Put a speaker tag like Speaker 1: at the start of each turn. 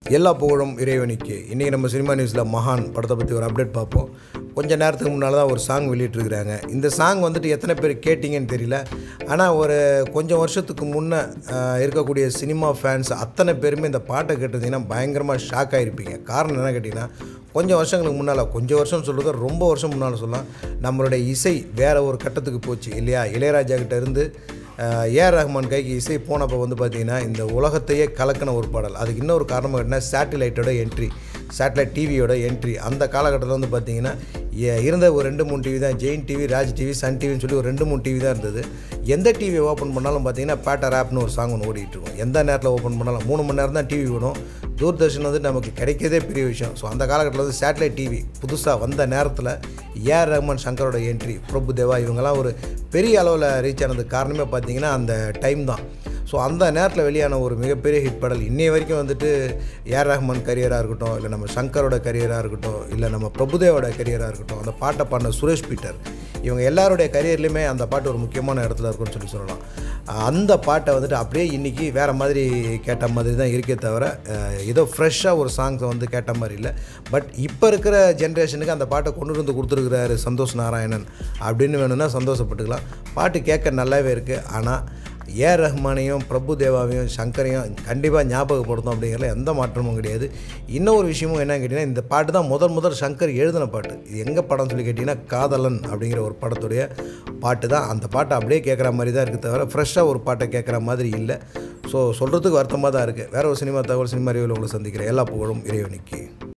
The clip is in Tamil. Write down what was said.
Speaker 1: எல்லா புகழும் இறைவனுக்கு இன்றைக்கி நம்ம சினிமா நியூஸில் மகான் படத்தை பற்றி ஒரு அப்டேட் பார்ப்போம் கொஞ்ச நேரத்துக்கு முன்னால் தான் ஒரு சாங் வெளியிட்டிருக்கிறாங்க இந்த சாங் வந்துட்டு எத்தனை பேர் கேட்டிங்கன்னு தெரியல ஆனால் ஒரு கொஞ்சம் வருஷத்துக்கு முன்னே ஆஹ், இருக்கக்கூடிய சினிமா ஃபேன்ஸ் அத்தனை பேருமே இந்த பாட்டை கேட்டிருந்தீங்கன்னா பயங்கரமாக ஷாக் ஆகிருப்பீங்க காரணம் என்ன கேட்டிங்கன்னா கொஞ்சம் வருஷங்களுக்கு முன்னால் கொஞ்சம் வருஷம் சொல்கிறது ரொம்ப வருஷம் முன்னால் சொல்லலாம் நம்மளுடைய இசை வேறு ஒரு கட்டத்துக்கு போச்சு இல்லையா இளையராஜா கிட்ட இருந்து ஏஆர் ரஹ்மான் கைக்கு இசை போனப்போ வந்து பார்த்திங்கன்னா இந்த உலகத்தையே கலக்கின ஒரு பாடல் அதுக்கு இன்னொரு காரணம் கேட்டினா சேட்டிலைட்டோட என்ட்ரி சேட்டலைட் டிவியோட என்ட்ரி அந்த காலகட்டத்தில் வந்து பார்த்திங்கன்னா எ- இருந்த ஒரு ரெண்டு மூணு டிவி தான் Jain TV Raj TV Sun டிவின்னு சொல்லி ஒரு ரெண்டு மூணு டிவி தான் இருந்தது எந்த டிவியை ஓப்பன் பண்ணாலும் பார்த்தீங்கன்னா பேட்டர் ஆப்னு ஒரு சாங் ஒன்று ஓடிட்டு இருக்கும் எந்த நேரத்தில் ஓப்பன் பண்ணாலும் மூணு மணி நேரம் தான் டிவி ஓடும் தூர்தர்ஷன் வந்து நமக்கு கிடைக்கிறதே பெரிய விஷயம் ஸோ அந்த காலகட்டத்தில் வந்து சேட்டலைட் டிவி புதுசாக வந்த நேரத்தில் ஏஆர் ரஹ்மான் சங்கரோட என்ட்ரி பிரபு தேவா இவங்கெல்லாம் ஒரு பெரிய அளவில் ரீச் ஆனதுக்கு காரணமே பார்த்தீங்கன்னா அந்த டைம் தான் ஸோ அந்த நேரத்தில் வெளியான ஒரு மிகப்பெரிய ஹிட் பாடல் இன்னைய வரைக்கும் வந்துட்டு ஏஆர் ரஹ்மான் கரியராக இருக்கட்டும் இல்லை நம்ம சங்கரோட கரியராக இருக்கட்டும் இல்லை நம்ம பிரபுதேவோட கரியராக இருக்கட்டும் அந்த பாட்டை பாடின சுரேஷ் பீட்டர் இவங்க எல்லாருடைய கரியர்லையுமே அந்த பாட்டு ஒரு முக்கியமான இடத்துல இருக்கும்னு சொல்லி சொல்லலாம் அந்த பாட்டை வந்துட்டு அப்படியே இன்றைக்கி வேறு மாதிரி கேட்ட மாதிரி தான் இருக்கே தவிர அஹ், ஏதோ ஃப்ரெஷ்ஷாக ஒரு சாங்ஸை வந்து கேட்ட மாதிரி இல்லை பட் இப்போ இருக்கிற ஜென்ரேஷனுக்கு அந்த பாட்டை கொண்டு வந்து கொடுத்துருக்கிறாரு சந்தோஷ் நாராயணன் அப்படின்னு வேணும்னா சந்தோஷப்பட்டுக்கலாம் பாட்டு கேட்க நல்லாவே இருக்குது ஆனால் ஏஆர் ரஹ்மானையும் பிரபு தேவாவையும் சங்கரையும் கண்டிப்பாக ஞாபகப்படுத்தும் அப்படிங்கிறதுல எந்த மாற்றமும் கிடையாது இன்னொரு விஷயமும் என்ன கேட்டிங்கன்னா இந்த பாட்டு தான் முதல் முதல் சங்கர் எழுதின பாட்டு இது எங்கே படம் சொல்லி கேட்டிங்கன்னா காதலன் அப்படிங்கிற ஒரு படத்துடைய பாட்டு தான் அந்த பாட்டை அப்படியே கேட்குற மாதிரி தான் இருக்குது தவிர ஃப்ரெஷ்ஷாக ஒரு பாட்டை கேட்குற மாதிரி இல்லை ஸோ சொல்கிறதுக்கு வருத்தமாக தான் இருக்குது வேறு ஒரு சினிமா தகவல் சினிமா அறிவில் உங்களை சந்திக்கிறேன் எல்லா புகழும் இறைவனுக்கு